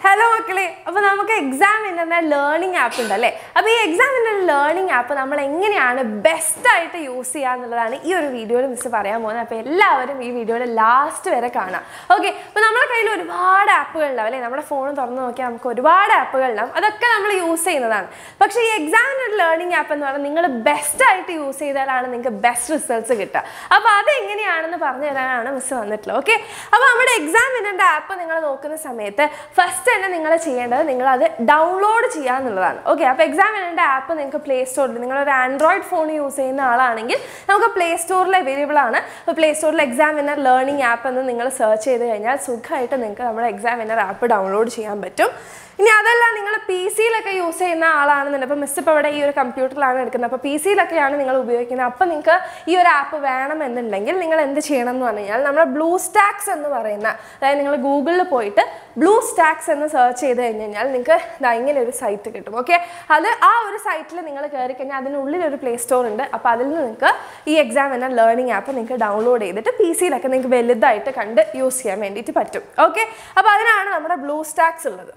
hello മക്കളെ അപ്പോൾ നമുക്ക് എക്സാം വിന്നറിൻ്റെ ലേണിംഗ് ആപ്പ് ഉണ്ട് അല്ലേ അപ്പോൾ ഈ എക്സാം വിന്നർ ലേണിംഗ് ആപ്പ് നമ്മൾ എങ്ങനെയാണ് ബെസ്റ്റ് ആയിട്ട് യൂസ് ചെയ്യുക എന്നുള്ളതാണ് ഈ ഒരു വീഡിയോയിൽ മിസ് പറയാൻ പോകുന്നത് അപ്പോൾ എല്ലാവരും ഈ വീഡിയോയുടെ ലാസ്റ്റ് വരെ കാണാം ഓക്കെ അപ്പോൾ നമ്മുടെ കയ്യിൽ ഒരുപാട് ആപ്പുകൾ ഉണ്ടാവും അല്ലേ നമ്മുടെ ഫോൺ തുറന്ന് നോക്കിയാൽ നമുക്ക് ഒരുപാട് ആപ്പുകൾ ഉണ്ടാവും അതൊക്കെ നമ്മൾ യൂസ് ചെയ്യുന്നതാണ് പക്ഷേ ഈ എക്സാം വിന്നർ ലേണിംഗ് ആപ്പ് എന്ന് പറഞ്ഞാൽ നിങ്ങൾ ബെസ്റ്റ് ആയിട്ട് യൂസ് ചെയ്താലാണ് നിങ്ങൾക്ക് ബെസ്റ്റ് റിസൾട്ട്സ് കിട്ടുക അപ്പോൾ അതെങ്ങനെയാണെന്ന് പറഞ്ഞു തരാനാണ് മിസ് വന്നിട്ടുള്ളത് ഓക്കെ അപ്പോൾ നമ്മുടെ എക്സാം വിന്നറിൻ്റെ ആപ്പ് നിങ്ങൾ നോക്കുന്ന സമയത്ത് ഫസ്റ്റ് തന്നെ നിങ്ങൾ ചെയ്യേണ്ടത് നിങ്ങൾ അത് ഡൗൺലോഡ് ചെയ്യുക എന്നുള്ളതാണ് ഓക്കെ അപ്പോൾ എക്സാം വിന്നറിൻ്റെ ആപ്പ് നിങ്ങൾക്ക് പ്ലേ സ്റ്റോറിൽ നിങ്ങളൊരു ആൻഡ്രോയിഡ് ഫോൺ യൂസ് ചെയ്യുന്ന ആളാണെങ്കിൽ നമുക്ക് പ്ലേ സ്റ്റോറിൽ അവൈലബിൾ ആണ് അപ്പോൾ പ്ലേ സ്റ്റോറിൽ എക്സാം വിന്നർ ലേണിംഗ് ആപ്പ് എന്ന് നിങ്ങൾ സെർച്ച് ചെയ്ത് കഴിഞ്ഞാൽ സുഖമായിട്ട് നിങ്ങൾക്ക് നമ്മുടെ എക്സാം വിന്നർ ആപ്പ് ഡൗൺലോഡ് ചെയ്യാൻ പറ്റും ഇനി അതല്ല നിങ്ങൾ പി സിയിലൊക്കെ യൂസ് ചെയ്യുന്ന ആളാണെന്നുണ്ട് അപ്പോൾ മിസ് ഇപ്പോൾ ഇവിടെ ഈ ഒരു കമ്പ്യൂട്ടറിലാണ് എടുക്കുന്നത് അപ്പോൾ പി സിയിലൊക്കെയാണ് നിങ്ങൾ ഉപയോഗിക്കുന്നത് അപ്പോൾ നിങ്ങൾക്ക് ഈ ഒരു ആപ്പ് വേണമെന്നുണ്ടെങ്കിൽ നിങ്ങൾ എന്ത് ചെയ്യണം എന്ന് പറഞ്ഞു കഴിഞ്ഞാൽ നമ്മുടെ ബ്ലൂ സ്റ്റാക്സ് എന്ന് പറയുന്ന അതായത് നിങ്ങൾ ഗൂഗിളിൽ പോയിട്ട് ബ്ലൂ സ്റ്റാക്സ് എന്ന് സെർച്ച് ചെയ്ത് കഴിഞ്ഞ് കഴിഞ്ഞാൽ നിങ്ങൾക്ക് ദാ ഇങ്ങനെ ഒരു സൈറ്റ് കിട്ടും ഓക്കെ അത് ആ ഒരു സൈറ്റിൽ നിങ്ങൾ കയറി കഴിഞ്ഞാൽ അതിനുള്ളിൽ ഒരു പ്ലേ സ്റ്റോർ ഉണ്ട് അപ്പോൾ അതിൽ നിന്ന് നിങ്ങൾക്ക് ഈ എക്സാം എന്ന ലേണിംഗ് ആപ്പ് നിങ്ങൾക്ക് ഡൗൺലോഡ് ചെയ്തിട്ട് പി സിയിലൊക്കെ നിങ്ങൾക്ക് വലുതായിട്ട് കണ്ട് യൂസ് ചെയ്യാൻ വേണ്ടിയിട്ട് പറ്റും ഓക്കെ അപ്പോൾ അതിനാണ് നമ്മുടെ ബ്ലൂ സ്റ്റാക്സ് ഉള്ളത്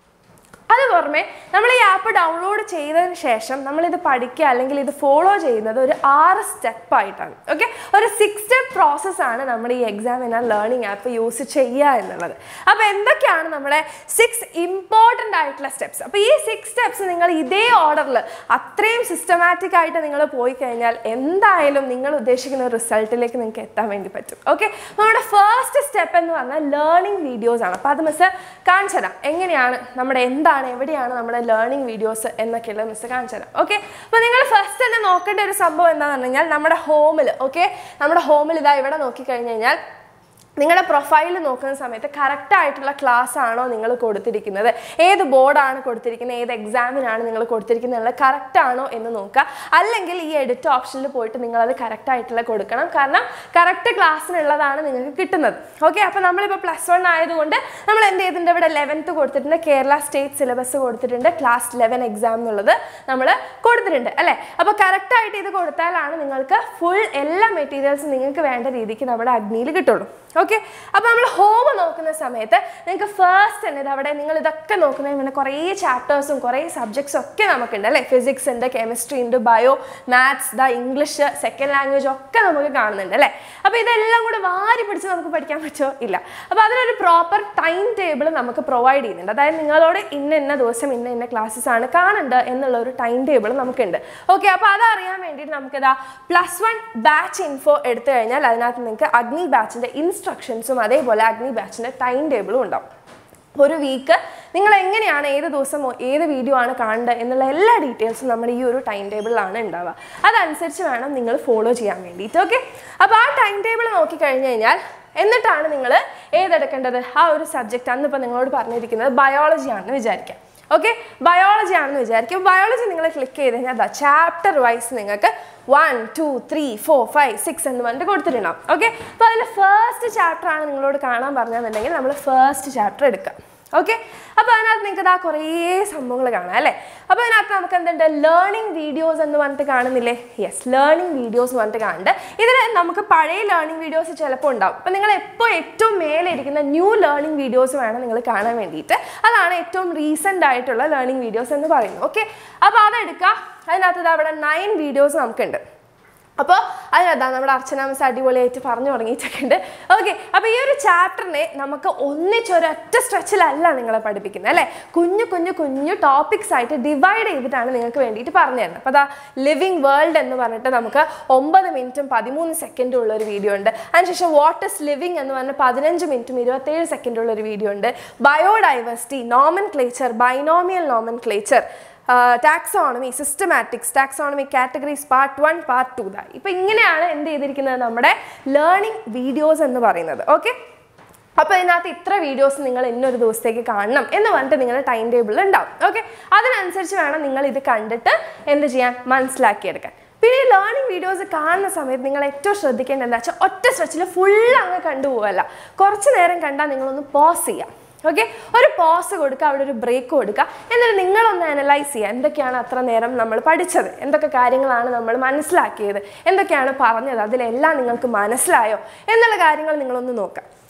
അത് പുറമെ നമ്മൾ ഈ ആപ്പ് ഡൗൺലോഡ് ചെയ്തതിന് ശേഷം നമ്മളിത് പഠിക്കുക അല്ലെങ്കിൽ ഇത് ഫോളോ ചെയ്യുന്നത് ഒരു ആറ് സ്റ്റെപ്പ് ആയിട്ടാണ് ഓക്കെ ഒരു സിക്സ് സ്റ്റെപ്പ് പ്രോസസ്സാണ് നമ്മൾ ഈ എക്സാം എന്ന ലേണിംഗ് ആപ്പ് യൂസ് ചെയ്യുക എന്നുള്ളത് അപ്പോൾ എന്തൊക്കെയാണ് നമ്മുടെ സിക്സ് ഇമ്പോർട്ടൻ്റ് ആയിട്ടുള്ള സ്റ്റെപ്സ് അപ്പോൾ ഈ സിക്സ് സ്റ്റെപ്സ് നിങ്ങൾ ഇതേ ഓർഡറിൽ അത്രയും സിസ്റ്റമാറ്റിക് ആയിട്ട് നിങ്ങൾ പോയി കഴിഞ്ഞാൽ എന്തായാലും നിങ്ങൾ ഉദ്ദേശിക്കുന്ന റിസൾട്ടിലേക്ക് നിങ്ങൾക്ക് എത്താൻ വേണ്ടി പറ്റും ഓക്കെ നമ്മുടെ ഫസ്റ്റ് സ്റ്റെപ്പ് എന്ന് പറഞ്ഞാൽ ലേണിംഗ് വീഡിയോസ് ആണ് അപ്പോൾ അത് മിസ് കാണിച്ചു തരാം എങ്ങനെയാണ് നമ്മുടെ എന്താണ് എവിടെയാണ് നമ്മുടെ ലേണിംഗ് വീഡിയോസ് എന്നൊക്കെയുള്ളത് മിസ് കാണിച്ചു തരാം ഓക്കെ അപ്പോൾ നിങ്ങൾ ഫസ്റ്റ് തന്നെ നോക്കേണ്ട ഒരു സംഭവം എന്താണെന്ന് പറഞ്ഞു കഴിഞ്ഞാൽ നമ്മുടെ ഹോമിൽ ഓക്കെ നമ്മുടെ ഹോമിൽ ഇതാ ഇവിടെ നോക്കിക്കഴിഞ്ഞ് കഴിഞ്ഞാൽ നിങ്ങളുടെ പ്രൊഫൈൽ നോക്കുന്ന സമയത്ത് കറക്റ്റ് ആയിട്ടുള്ള ക്ലാസ് ആണോ നിങ്ങൾ കൊടുത്തിരിക്കുന്നത് ഏത് ബോർഡാണ് കൊടുത്തിരിക്കുന്നത് ഏത് എക്സാമിനാണ് നിങ്ങൾ കൊടുത്തിരിക്കുന്നത് എന്നുള്ളത് കറക്റ്റ് ആണോ എന്ന് നോക്കുക അല്ലെങ്കിൽ ഈ എഡിറ്റ് ഓപ്ഷനിൽ പോയിട്ട് നിങ്ങളത് കറക്റ്റ് ആയിട്ടുള്ള കൊടുക്കണം കാരണം കറക്റ്റ് ക്ലാസ്സിനുള്ളതാണ് നിങ്ങൾക്ക് കിട്ടുന്നത് ഓക്കെ അപ്പോൾ നമ്മളിപ്പോൾ പ്ലസ് വൺ ആയതുകൊണ്ട് നമ്മൾ എന്ത് ചെയ്തിട്ടുണ്ട് ഇവിടെ ലെവൻത്ത് കൊടുത്തിട്ടുണ്ട് കേരള സ്റ്റേറ്റ് സിലബസ് കൊടുത്തിട്ടുണ്ട് ക്ലാസ് ലെവൻ എക്സാം എന്നുള്ളത് നമ്മൾ കൊടുത്തിട്ടുണ്ട് അല്ലേ അപ്പോൾ കറക്റ്റ് ആയിട്ട് ഇത് കൊടുത്താലാണ് നിങ്ങൾക്ക് ഫുൾ എല്ലാ മെറ്റീരിയൽസും നിങ്ങൾക്ക് വേണ്ട രീതിക്ക് നമ്മുടെ അഗ്നിയിൽ കിട്ടുള്ളൂ ഓക്കെ അപ്പോൾ നമ്മൾ ഹോം നോക്കുന്ന സമയത്ത് നിങ്ങൾക്ക് ഫസ്റ്റ് തന്നെ ഇത് അവിടെ നിങ്ങൾ ഇതൊക്കെ നോക്കുന്നതിന് പിന്നെ കുറേ ചാപ്റ്റേഴ്സും കുറേ സബ്ജക്ട്സും ഒക്കെ നമുക്കുണ്ട് അല്ലേ ഫിസിക്സ് ഉണ്ട് കെമിസ്ട്രി ഉണ്ട് bio maths the English second language ഒക്കെ നമുക്ക് കാണുന്നുണ്ട് അല്ലേ അപ്പോൾ ഇതെല്ലാം കൂടെ വാരി പിടിച്ച് നമുക്ക് പഠിക്കാൻ പറ്റുമോ ഇല്ല അപ്പോൾ അതിനൊരു പ്രോപ്പർ ടൈം ടേബിൾ നമുക്ക് പ്രൊവൈഡ് ചെയ്യുന്നുണ്ട് അതായത് നിങ്ങളോട് ഇന്ന ഇന്ന ദിവസം ഇന്ന ഇന്ന ക്ലാസ്സസ് ആണ് കാണേണ്ടത് എന്നുള്ള ഒരു ടൈം ടേബിൾ നമുക്കുണ്ട് ഓക്കെ അപ്പോൾ അതറിയാൻ വേണ്ടിയിട്ട് നമുക്കിതാ പ്ലസ് വൺ ബാച്ച് ഇൻഫോ എടുത്തു കഴിഞ്ഞാൽ അതിനകത്ത് നിങ്ങൾക്ക് അഗ്നി ബാച്ചിൻ്റെ ഇൻസ്ട്രക്ഷൻസും അതേപോലെ അഗ്നി ബാച്ചിൻ്റെ ടൈം ടേബിളും ഉണ്ടാവും ഒരു വീക്ക് നിങ്ങൾ എങ്ങനെയാണ് ഏത് ദിവസം ഏത് വീഡിയോ ആണ് കാണേണ്ടത് എന്നുള്ള എല്ലാ ഡീറ്റെയിൽസും നമ്മുടെ ഈ ഒരു ടൈം ടേബിളിലാണ് ഉണ്ടാവുക അതനുസരിച്ച് വേണം നിങ്ങൾ ഫോളോ ചെയ്യാൻ വേണ്ടിയിട്ട് ഓക്കെ അപ്പോൾ ആ ടൈം ടേബിൾ നോക്കിക്കഴിഞ്ഞ് കഴിഞ്ഞാൽ എന്നിട്ടാണ് നിങ്ങൾ ഏതെടുക്കേണ്ടത് ആ ഒരു സബ്ജക്റ്റ് അന്നിപ്പോൾ നിങ്ങളോട് പറഞ്ഞിരിക്കുന്നത് ബയോളജി ആണെന്ന് വിചാരിക്കാം ഓക്കെ ബയോളജി ആണെന്ന് വിചാരിക്കും ബയോളജി നിങ്ങൾ ക്ലിക്ക് ചെയ്ത് കഴിഞ്ഞാൽ അതാ ചാപ്റ്റർ വൈസ് നിങ്ങൾക്ക് one two three four five six എന്ന് പറഞ്ഞിട്ട് കൊടുത്തിട്ടുണ്ടാവും ഓക്കെ അപ്പോൾ അതിൽ ഫസ്റ്റ് ചാപ്റ്റർ ആണ് നിങ്ങളോട് കാണാൻ പറഞ്ഞതെന്നുണ്ടെങ്കിൽ നമ്മൾ ഫസ്റ്റ് ചാപ്റ്റർ എടുക്കുക ഓക്കെ അപ്പോൾ അതിനകത്ത് നിങ്ങൾക്ക് ഇതാ കുറേ സംഭവങ്ങൾ കാണാം അല്ലേ അപ്പോൾ അതിനകത്ത് നമുക്ക് എന്തുണ്ട് ലേണിംഗ് വീഡിയോസ് എന്ന് പറഞ്ഞിട്ട് കാണുന്നില്ലേ യെസ് ലേണിംഗ് വീഡിയോസ് എന്ന് പറഞ്ഞിട്ട് കാണുന്നുണ്ട് ഇതിൽ നമുക്ക് പഴയ ലേണിംഗ് വീഡിയോസ് ചിലപ്പോൾ ഉണ്ടാവും അപ്പോൾ നിങ്ങൾ എപ്പോൾ ഏറ്റവും മേലെ ഇരിക്കുന്ന ന്യൂ ലേണിംഗ് വീഡിയോസ് വേണം നിങ്ങൾ കാണാൻ വേണ്ടിയിട്ട് അതാണ് ഏറ്റവും റീസെൻ്റ് ആയിട്ടുള്ള ലേണിംഗ് വീഡിയോസ് എന്ന് പറയുന്നത് ഓക്കെ അപ്പോൾ അതെടുക്കുക അതിനകത്ത് അവിടെ നയൻ വീഡിയോസ് നമുക്കുണ്ട് അപ്പോൾ അതിനകത്താണ് നമ്മുടെ അർച്ചന മിസ് അടിപൊളിയായിട്ട് പറഞ്ഞു തുടങ്ങിയിട്ടൊക്കെ ഉണ്ട് ഓക്കെ അപ്പോൾ ഈ ഒരു ചാപ്റ്ററിനെ നമുക്ക് ഒന്നിച്ചൊരൊറ്റ സ്ട്രെച്ചിലല്ല നിങ്ങളെ പഠിപ്പിക്കുന്നത് അല്ലേ കുഞ്ഞു കുഞ്ഞു കുഞ്ഞു ടോപ്പിക്സ് ആയിട്ട് ഡിവൈഡ് ചെയ്തിട്ടാണ് നിങ്ങൾക്ക് വേണ്ടിയിട്ട് പറഞ്ഞു തരുന്നത് അപ്പോൾ അതാ ലിവിങ് വേൾഡ് എന്ന് പറഞ്ഞിട്ട് നമുക്ക് ഒമ്പത് മിനിറ്റും പതിമൂന്ന് സെക്കൻഡും ഉള്ള ഒരു വീഡിയോ ഉണ്ട് അതിനുശേഷം വാട്ട് ഇസ് ലിവിങ് എന്ന് പറഞ്ഞ പതിനഞ്ച് മിനിറ്റും ഇരുപത്തേഴ് സെക്കൻഡും ഉള്ള ഒരു വീഡിയോ ഉണ്ട് biodiversity nomenclature binomial nomenclature taxonomy systematics taxonomy categories part one part two ദാ ഇപ്പം ഇങ്ങനെയാണ് എന്ത് ചെയ്തിരിക്കുന്നത് നമ്മുടെ ലേണിംഗ് വീഡിയോസ് എന്ന് പറയുന്നത് ഓക്കെ അപ്പോൾ ഇതിനകത്ത് ഇത്ര വീഡിയോസ് നിങ്ങൾ ഇന്നൊരു ദിവസത്തേക്ക് കാണണം എന്ന് പറഞ്ഞിട്ട് നിങ്ങളുടെ ടൈം ടേബിളിൽ ഉണ്ടാവും ഓക്കെ അതിനനുസരിച്ച് വേണം നിങ്ങൾ ഇത് കണ്ടിട്ട് എന്ത് ചെയ്യാൻ മനസ്സിലാക്കിയെടുക്കാൻ പിന്നെ ഈ ലേണിംഗ് വീഡിയോസ് കാണുന്ന സമയത്ത് നിങ്ങൾ ഏറ്റവും ശ്രദ്ധിക്കേണ്ടത് എന്താ വെച്ചാൽ ഒറ്റ സ്ട്രെച്ചിൽ ഫുൾ അങ്ങ് കണ്ടുപോകല്ല കുറച്ച് നേരം കണ്ടാൽ നിങ്ങളൊന്ന് പോസ് ചെയ്യാം ഓക്കെ ഒരു പോസ് കൊടുക്കുക അവിടെ ഒരു ബ്രേക്ക് കൊടുക്കുക എന്നിട്ട് നിങ്ങളൊന്ന് അനലൈസ് ചെയ്യുക എന്തൊക്കെയാണ് അത്ര നേരം നമ്മൾ പഠിച്ചത് എന്തൊക്കെ കാര്യങ്ങളാണ് നമ്മൾ മനസ്സിലാക്കിയത് എന്തൊക്കെയാണ് പറഞ്ഞത് അതിലെല്ലാം നിങ്ങൾക്ക് മനസ്സിലായോ എന്നുള്ള കാര്യങ്ങൾ നിങ്ങളൊന്ന് നോക്കാം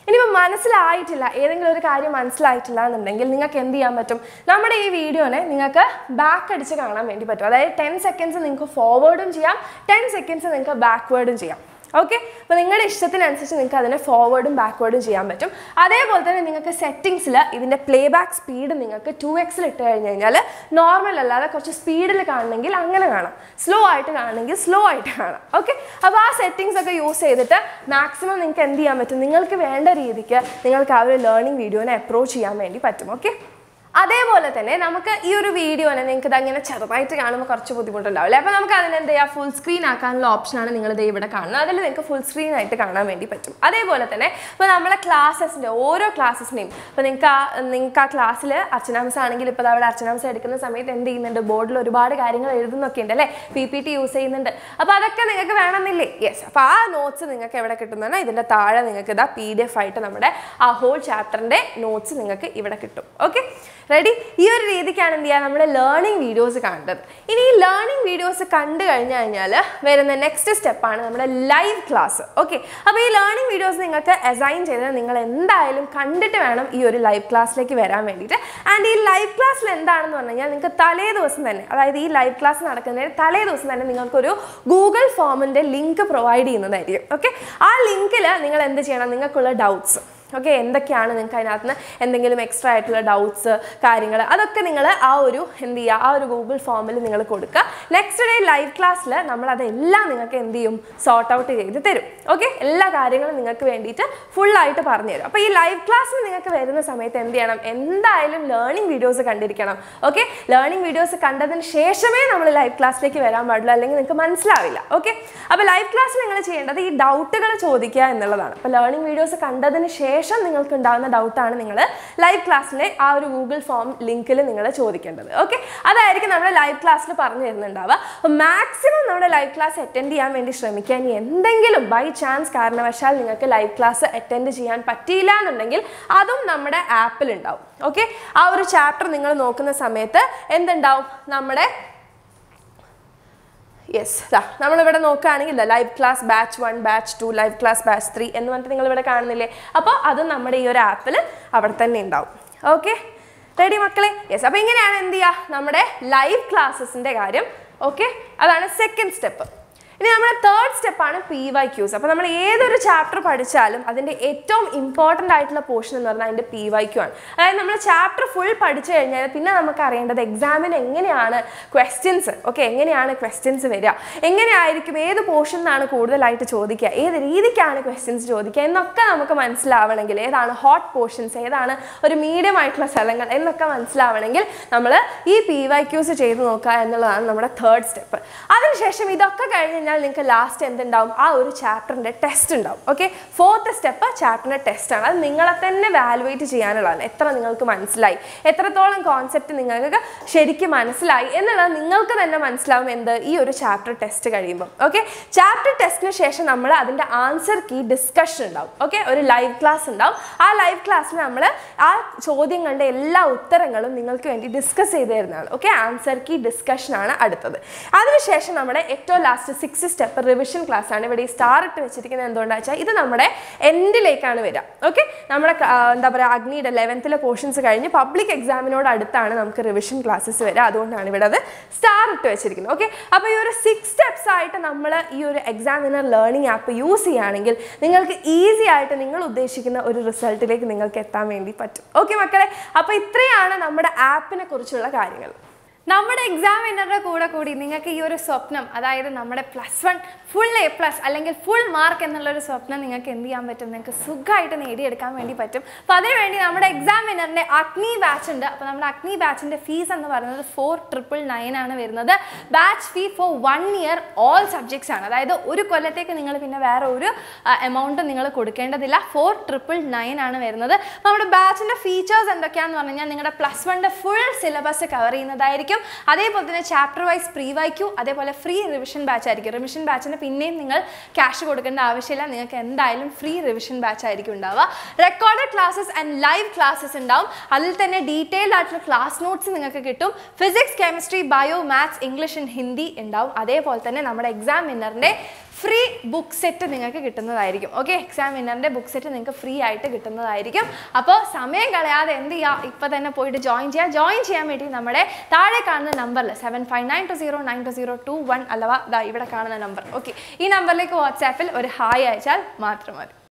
ഇനിയിപ്പോൾ മനസ്സിലായിട്ടില്ല ഏതെങ്കിലും ഒരു കാര്യം മനസ്സിലായിട്ടില്ല എന്നുണ്ടെങ്കിൽ നിങ്ങൾക്ക് എന്ത് ചെയ്യാൻ പറ്റും നമ്മുടെ ഈ വീഡിയോനെ നിങ്ങൾക്ക് ബാക്ക് അടിച്ച് കാണാൻ വേണ്ടി പറ്റും അതായത് ടെൻ സെക്കൻഡ്സ് നിങ്ങൾക്ക് ഫോർവേഡും ചെയ്യാം ടെൻ സെക്കൻഡ്സ് നിങ്ങൾക്ക് ബാക്ക്വേർഡും ചെയ്യാം ഓക്കെ അപ്പോൾ നിങ്ങളുടെ ഇഷ്ടത്തിനനുസരിച്ച് നിങ്ങൾക്ക് അതിനെ ഫോർവേഡും ബാക്ക്വേർഡും ചെയ്യാൻ പറ്റും അതേപോലെ തന്നെ നിങ്ങൾക്ക് സെറ്റിങ്സിൽ ഇതിൻ്റെ പ്ലേ ബാക്ക് സ്പീഡ് നിങ്ങൾക്ക് ടു എക്സിൽ ഇട്ട് കഴിഞ്ഞ് കഴിഞ്ഞാൽ നോർമൽ അല്ലാതെ കുറച്ച് സ്പീഡിൽ കാണണമെങ്കിൽ അങ്ങനെ കാണാം സ്ലോ ആയിട്ട് കാണണമെങ്കിൽ സ്ലോ ആയിട്ട് കാണാം ഓക്കെ അപ്പോൾ ആ സെറ്റിങ്സ് ഒക്കെ യൂസ് ചെയ്തിട്ട് മാക്സിമം നിങ്ങൾക്ക് എന്ത് ചെയ്യാൻ പറ്റും നിങ്ങൾക്ക് വേണ്ട രീതിക്ക് നിങ്ങൾക്ക് ആ ഒരു ലേണിംഗ് വീഡിയോനെ അപ്രോച്ച് ചെയ്യാൻ വേണ്ടി പറ്റും ഓക്കെ അതേപോലെ തന്നെ നമുക്ക് ഈ ഒരു വീഡിയോനെ നിങ്ങൾക്ക് ഇത് അങ്ങനെ ചെറുതായിട്ട് കാണുമ്പോൾ കുറച്ച് ബുദ്ധിമുട്ടുണ്ടാവില്ലേ അപ്പോൾ നമുക്ക് അതിനെ എന്ത് ചെയ്യാം ഫുൾ സ്ക്രീൻ ആക്കാനുള്ള ഓപ്ഷനാണ് നിങ്ങൾ ഇത് ഇവിടെ കാണുന്നത് അതിൽ നിങ്ങൾക്ക് ഫുൾ സ്ക്രീൻ ആയിട്ട് കാണാൻ വേണ്ടി പറ്റും അതേപോലെ തന്നെ ഇപ്പോൾ നമ്മളെ ക്ലാസ്സസിൻ്റെ ഓരോ ക്ലാസ്സസിനെയും ഇപ്പോൾ നിങ്ങൾക്ക് ആ നിങ്ങൾക്ക് ആ ക്ലാസ്സിൽ അർച്ചനാംസ് ആണെങ്കിൽ ഇപ്പോൾ അവിടെ അർച്ചനാംസ് എടുക്കുന്ന സമയത്ത് എന്ത് ചെയ്യുന്നുണ്ട് ബോർഡിൽ ഒരുപാട് കാര്യങ്ങൾ എഴുതുന്നൊക്കെ ഉണ്ട് അല്ലേ പി പി ടി യൂസ് ചെയ്യുന്നുണ്ട് അപ്പോൾ അതൊക്കെ നിങ്ങൾക്ക് വേണമെന്നില്ലേ യെസ് അപ്പോൾ ആ നോട്ട്സ് നിങ്ങൾക്ക് എവിടെ കിട്ടുന്നതാണ് ഇതിൻ്റെ താഴെ നിങ്ങൾക്ക് ഇതാ പി ഡി എഫ് ആയിട്ട് നമ്മുടെ ആ ഹോൾ ചാപ്റ്ററിൻ്റെ നോട്ട്സ് നിങ്ങൾക്ക് ഇവിടെ കിട്ടും ഓക്കെ റെഡി ഈ ഒരു രീതിക്കാണ് എന്ത് ചെയ്യുക നമ്മൾ ലേണിംഗ് വീഡിയോസ് കണ്ടത് ഇനി ഈ ലേണിംഗ് വീഡിയോസ് കണ്ടു കഴിഞ്ഞു കഴിഞ്ഞാൽ വരുന്ന നെക്സ്റ്റ് സ്റ്റെപ്പാണ് നമ്മുടെ ലൈവ് ക്ലാസ് ഓക്കെ അപ്പോൾ ഈ ലേണിംഗ് വീഡിയോസ് നിങ്ങൾക്ക് അസൈൻ ചെയ്തത് നിങ്ങൾ എന്തായാലും കണ്ടിട്ട് വേണം ഈ ഒരു ലൈവ് ക്ലാസ്സിലേക്ക് വരാൻ വേണ്ടിയിട്ട് ആൻഡ് ഈ ലൈവ് ക്ലാസ്സിൽ എന്താണെന്ന് പറഞ്ഞു കഴിഞ്ഞാൽ നിങ്ങൾക്ക് തലേ ദിവസം തന്നെ അതായത് ഈ ലൈവ് ക്ലാസ് നടക്കുന്നതിന് തലേ ദിവസം തന്നെ നിങ്ങൾക്കൊരു ഗൂഗിൾ ഫോമിൻ്റെ ലിങ്ക് പ്രൊവൈഡ് ചെയ്യുന്നതായിരിക്കും ഓക്കെ ആ ലിങ്കിൽ നിങ്ങൾ എന്ത് ചെയ്യണം നിങ്ങൾക്കുള്ള ഡൗട്ട്സ് ഓക്കെ എന്തൊക്കെയാണ് നിങ്ങൾക്ക് അതിനകത്ത് നിന്ന് എന്തെങ്കിലും എക്സ്ട്രാ ആയിട്ടുള്ള ഡൗട്ട്സ് കാര്യങ്ങൾ അതൊക്കെ നിങ്ങൾ ആ ഒരു എന്ത് ചെയ്യുക ആ ഒരു ഗൂഗിൾ ഫോമിൽ നിങ്ങൾ കൊടുക്കുക നെക്സ്റ്റ് ഡേ ലൈവ് ക്ലാസ്സിൽ നമ്മൾ അതെല്ലാം നിങ്ങൾക്ക് എന്ത് ചെയ്യും സോർട്ട് ഔട്ട് ചെയ്ത് തരും ഓക്കെ എല്ലാ കാര്യങ്ങളും നിങ്ങൾക്ക് വേണ്ടിയിട്ട് ഫുള്ളായിട്ട് പറഞ്ഞു തരും അപ്പോൾ ഈ ലൈവ് ക്ലാസ്സിൽ നിങ്ങൾക്ക് വരുന്ന സമയത്ത് എന്ത് ചെയ്യണം എന്തായാലും ലേണിംഗ് വീഡിയോസ് കണ്ടിരിക്കണം ഓക്കെ ലേണിംഗ് വീഡിയോസ് കണ്ടതിന് ശേഷമേ നമ്മൾ ലൈവ് ക്ലാസ്സിലേക്ക് വരാൻ പാടുള്ളൂ അല്ലെങ്കിൽ നിങ്ങൾക്ക് മനസ്സിലാവില്ല ഓക്കെ അപ്പോൾ ലൈവ് ക്ലാസ്സിൽ നിങ്ങൾ ചെയ്യേണ്ടത് ഈ ഡൗട്ടുകൾ ചോദിക്കുക എന്നുള്ളതാണ് അപ്പോൾ ലേണിംഗ് വീഡിയോസ് കണ്ടതിന് ശേഷം നിങ്ങൾക്ക് ഉണ്ടാകുന്ന ഡൗട്ടാണ് നിങ്ങൾ ലൈവ് ക്ലാസ്സിലെ ആ ഒരു ഗൂഗിൾ ഫോം ലിങ്കിൽ നിങ്ങൾ ചോദിക്കേണ്ടത് ഓക്കെ അതായിരിക്കും നമ്മുടെ ലൈവ് ക്ലാസ്സിൽ പറഞ്ഞു തരുന്നുണ്ടാവുക അപ്പോൾ മാക്സിമം നമ്മുടെ ലൈവ് ക്ലാസ് അറ്റൻഡ് ചെയ്യാൻ വേണ്ടി ശ്രമിക്കുക ഇനി എന്തെങ്കിലും ബൈ ചാൻസ് കാരണവശാൽ നിങ്ങൾക്ക് ലൈവ് ക്ലാസ് അറ്റൻഡ് ചെയ്യാൻ പറ്റിയില്ല എന്നുണ്ടെങ്കിൽ അതും നമ്മുടെ ആപ്പിൽ ഉണ്ടാവും ഓക്കെ ആ ഒരു ചാപ്റ്റർ നിങ്ങൾ നോക്കുന്ന സമയത്ത് എന്തുണ്ടാവും നമ്മുടെ യെസ് ദാ നമ്മളിവിടെ നോക്കുകയാണെങ്കിൽ live class batch one batch two live class batch three എന്ന് പറഞ്ഞിട്ട് നിങ്ങൾ ഇവിടെ കാണുന്നില്ലേ അപ്പോൾ അത് നമ്മുടെ ഈ ഒരു ആപ്പിൽ അവിടെ തന്നെ ഉണ്ടാവും ഓക്കെ റെഡി മക്കളെ യെസ് അപ്പോൾ ഇങ്ങനെയാണ് എന്ത് ചെയ്യുക നമ്മുടെ ലൈവ് ക്ലാസ്സസിൻ്റെ കാര്യം ഓക്കെ അതാണ് സെക്കൻഡ് സ്റ്റെപ്പ് ഇനി നമ്മുടെ തേർഡ് സ്റ്റെപ്പാണ് പി വൈ ക്യൂസ് അപ്പോൾ നമ്മൾ ഏതൊരു ചാപ്റ്റർ പഠിച്ചാലും അതിൻ്റെ ഏറ്റവും ഇമ്പോർട്ടൻ്റ് ആയിട്ടുള്ള പോർഷൻ എന്ന് പറഞ്ഞാൽ അതിൻ്റെ പി വൈ ക്യൂ ആണ് അതായത് നമ്മൾ ചാപ്റ്റർ ഫുൾ പഠിച്ചു കഴിഞ്ഞാൽ പിന്നെ നമുക്ക് അറിയേണ്ടത് എക്സാമിന് എങ്ങനെയാണ് ക്വസ്റ്റ്യൻസ് ഓക്കെ എങ്ങനെയാണ് ക്വസ്റ്റ്യൻസ് വരിക എങ്ങനെയായിരിക്കും ഏത് പോർഷൻ നിന്നാണ് കൂടുതലായിട്ട് ചോദിക്കുക ഏത് രീതിക്കാണ് ക്വസ്റ്റ്യൻസ് ചോദിക്കുക എന്നൊക്കെ നമുക്ക് മനസ്സിലാവണമെങ്കിൽ ഏതാണ് ഹോട്ട് പോർഷൻസ് ഏതാണ് ഒരു മീഡിയം ആയിട്ടുള്ള സ്ഥലങ്ങൾ എന്നൊക്കെ മനസ്സിലാവണമെങ്കിൽ നമ്മൾ ഈ പി വൈ ക്യൂസ് ചെയ്ത് നോക്കുക എന്നുള്ളതാണ് നമ്മുടെ തേർഡ് സ്റ്റെപ്പ് അതിനുശേഷം ഇതൊക്കെ കഴിഞ്ഞ് കഴിഞ്ഞാൽ നിങ്ങൾക്ക് ലാസ്റ്റ് എന്തുണ്ടാവും ആ ഒരു ചാപ്റ്ററിൻ്റെ ടെസ്റ്റ് ഉണ്ടാവും ഓക്കെ ഫോർത്ത് സ്റ്റെപ്പ് ചാപ്റ്ററിൻ്റെ ടെസ്റ്റാണ് അത് നിങ്ങളെ തന്നെ വാലുവേറ്റ് ചെയ്യാനുള്ളതാണ് എത്ര നിങ്ങൾക്ക് മനസ്സിലായി എത്രത്തോളം കോൺസെപ്റ്റ് നിങ്ങൾക്ക് ശരിക്കും മനസ്സിലായി എന്നുള്ളത് നിങ്ങൾക്ക് തന്നെ മനസ്സിലാവും എന്ത് ഈ ഒരു ചാപ്റ്റർ ടെസ്റ്റ് കഴിയുമ്പോൾ ഓക്കെ ചാപ്റ്റർ ടെസ്റ്റിന് ശേഷം നമ്മൾ അതിൻ്റെ ആൻസർ കീ ഡിസ്കഷൻ ഉണ്ടാവും ഓക്കെ ഒരു ലൈവ് ക്ലാസ് ഉണ്ടാവും ആ ലൈവ് ക്ലാസ്സിൽ നമ്മൾ ആ ചോദ്യങ്ങളുടെ എല്ലാ ഉത്തരങ്ങളും നിങ്ങൾക്ക് വേണ്ടി ഡിസ്കസ് ചെയ്ത് തരുന്നതാണ് ഓക്കെ ആൻസർ കീ ഡിസ്കഷൻ ആണ് അടുത്തത് അതിനുശേഷം നമ്മുടെ ഏറ്റവും last six step revision class ആണ് ഇവിടെ ഈ സ്റ്റാർ ഇട്ട് വെച്ചിരിക്കുന്നത് എന്തുകൊണ്ടാണെന്ന് വെച്ചാൽ ഇത് നമ്മുടെ എൻഡിലേക്കാണ് വരിക ഓക്കെ നമ്മുടെ ആ, എന്താ പറയുക അഗ്നിയുടെ ലെവൻത്തിലെ പോർഷൻസ് കഴിഞ്ഞ് പബ്ലിക് എക്സാമിനോട് അടുത്താണ് നമുക്ക് റിവിഷൻ ക്ലാസ്സസ് വരിക അതുകൊണ്ടാണ് ഇവിടെ അത് സ്റ്റാർ ഇട്ട് വെച്ചിരിക്കുന്നത് ഓക്കെ അപ്പോൾ ഈ ഒരു സിക്സ് സ്റ്റെപ്സ് ആയിട്ട് നമ്മൾ ഈ ഒരു എക്സാമിനർ ലേണിംഗ് ആപ്പ് യൂസ് ചെയ്യുകയാണെങ്കിൽ നിങ്ങൾക്ക് ഈസി ആയിട്ട് നിങ്ങൾ ഉദ്ദേശിക്കുന്ന ഒരു റിസൾട്ടിലേക്ക് നിങ്ങൾക്ക് എത്താൻ വേണ്ടി പറ്റും ഓക്കെ മക്കളെ അപ്പോൾ ഇത്രയാണ് നമ്മുടെ ആപ്പിനെ കുറിച്ചുള്ള കാര്യങ്ങൾ നമ്മുടെ എക്സാമിനറുടെ കൂടെ കൂടി നിങ്ങൾക്ക് ഈ ഒരു സ്വപ്നം അതായത് നമ്മുടെ plus one full A plus അല്ലെങ്കിൽ ഫുൾ മാർക്ക് എന്നുള്ളൊരു സ്വപ്നം നിങ്ങൾക്ക് എന്ത് ചെയ്യാൻ പറ്റും നിങ്ങൾക്ക് സുഖമായിട്ട് നേടിയെടുക്കാൻ വേണ്ടി പറ്റും അപ്പോൾ അതിനുവേണ്ടി നമ്മുടെ എക്സാമിനറിൻ്റെ അഗ്നി ബാച്ച് ഉണ്ട് അപ്പോൾ നമ്മുടെ അഗ്നി ബാച്ചിൻ്റെ ഫീസ് എന്ന് പറയുന്നത് ഫോർ ട്രിപ്പിൾ നയൻ ആണ് വരുന്നത് batch fee for one year all subjects ആണ് അതായത് ഒരു കൊല്ലത്തേക്ക് നിങ്ങൾ പിന്നെ വേറെ ഒരു എമൗണ്ട് നിങ്ങൾ കൊടുക്കേണ്ടതില്ല ഫോർ ട്രിപ്പിൾ നയൻ ആണ് വരുന്നത് അപ്പോൾ നമ്മുടെ ബാച്ചിൻ്റെ ഫീച്ചേഴ്സ് എന്തൊക്കെയാണെന്ന് പറഞ്ഞു കഴിഞ്ഞാൽ നിങ്ങളുടെ പ്ലസ് വണ്ണിൻ്റെ ഫുൾ സിലബസ് കവർ ചെയ്യുന്നതായിരിക്കും അതേപോലെ തന്നെ ചാപ്റ്റർ വൈസ് പ്രീ വൈക്കു അതേപോലെ ഫ്രീ റിവിഷൻ ബാച്ച് ആയിരിക്കും റിവിഷൻ ബാച്ചിന് പിന്നെയും നിങ്ങൾ ക്യാഷ് കൊടുക്കേണ്ട ആവശ്യമില്ല നിങ്ങൾക്ക് എന്തായാലും ഫ്രീ റിവിഷൻ ബാച്ച് ആയിരിക്കും ഉണ്ടാവുക recorded classes and live classes ഉണ്ടാവും അതിൽ തന്നെ ഡീറ്റെയിൽഡ് ആയിട്ടുള്ള ക്ലാസ് നോട്ട്സ് നിങ്ങൾക്ക് കിട്ടും physics chemistry bio maths English and Hindi ഉണ്ടാവും അതേപോലെ തന്നെ നമ്മുടെ എക്സാം വിന്നറിൻ്റെ ഫ്രീ ബുക്ക് സെറ്റ് നിങ്ങൾക്ക് കിട്ടുന്നതായിരിക്കും ഓക്കെ എക്സാം വിന്നറിൻ്റെ ബുക്ക് സെറ്റ് നിങ്ങൾക്ക് ഫ്രീ ആയിട്ട് കിട്ടുന്നതായിരിക്കും അപ്പോൾ സമയം കളയാതെ എന്ത് ചെയ്യുക ഇപ്പോൾ തന്നെ പോയിട്ട് ജോയിൻ ചെയ്യുക ജോയിൻ ചെയ്യാൻ വേണ്ടി നമ്മുടെ താഴെ കാണുന്ന നമ്പറിൽ seven five nine two zero nine two zero two one അഥവാ ദാ ഇവിടെ കാണുന്ന നമ്പർ ഓക്കെ ഈ നമ്പറിലേക്ക് വാട്സാപ്പിൽ ഒരു ഹായ് അയച്ചാൽ മാത്രം മതി